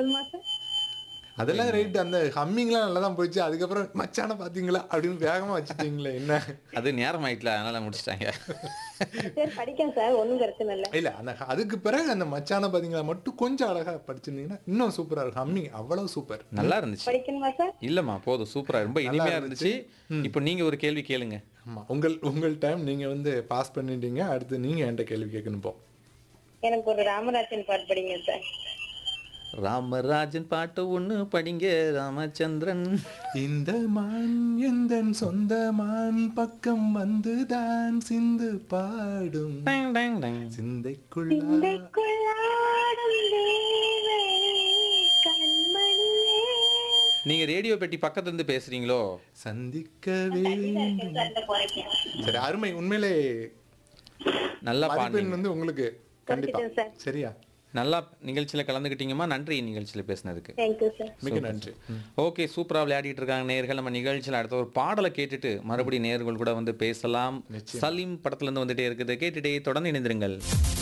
போதுமா சார் அதெல்லாம் ரைட் அந்த ஹம்மிங்லாம் நல்லா தான் போயிடுச்சு அதுக்கப்புறம் மச்சான பாத்தீங்களா அப்படின்னு வேகமா வச்சுட்டீங்களே என்ன அது நேரம் ஆயிட்டல அதனால முடிச்சிட்டாங்க சரி படிக்கேன் சார் ஒன்றும் பிரச்சனை இல்லை இல்ல அந்த அதுக்கு பிறகு அந்த மச்சான பாத்தீங்களா மட்டும் கொஞ்சம் அழகா படிச்சிருந்தீங்கன்னா இன்னும் சூப்பரா இருக்கும் ஹம்மிங் அவ்வளவு சூப்பர் நல்லா இருந்துச்சு படிக்கணுமா சார் இல்லம்மா போதும் சூப்பரா ரொம்ப இனிமையா இருந்துச்சு இப்போ நீங்க ஒரு கேள்வி கேளுங்க ஆமா உங்கள் உங்கள் டைம் நீங்க வந்து பாஸ் பண்ணிட்டீங்க அடுத்து நீங்க என்கிட்ட கேள்வி கேட்கணும் இப்போ எனக்கு ஒரு ராமராஜன் பாட்டு படிங்க சார் ராமராஜன் பாட்டு ஒண்ணு படிங்க ராமச்சந்திரன் இந்த மான் எந்தன் சொந்த மான் பக்கம் வந்துதான் சிந்து பாடும் டங், டங், டங். சிந்தைக்குள்ளா கொள்ளாடும் தேவரே, கண்மணியே. நீங்க ரேடியோ பெட்டி பக்கத்துல இருந்து பேசுறீங்களோ சந்திக்க வேண்டும் சரி அருமை உண்மையிலே நல்லா பாடுங்க மதிப்பெண் வந்து உங்களுக்கு கண்டிப்பா படிச்சிட்டேன் சார். சரியா நல்லா நிகழ்ச்சியில கலந்துக்கிட்டீங்கம்மா நன்றி நிகழ்ச்சியில பேசுனதுக்கு தேங்க்யூ சார் மிக நன்றி ஓகே சூப்பரா விளையாடிட்டு இருக்காங்க நேர்கள் நம்ம நிகழ்ச்சியில் அடுத்த ஒரு பாடலை கேட்டுட்டு மறுபடியும் நேர்கள் கூட வந்து பேசலாம் சலீம் படத்துல இருந்து வந்துட்டே இருக்குது கேட்டுட்டே தொடர்ந்து இணைந்திருங்கள்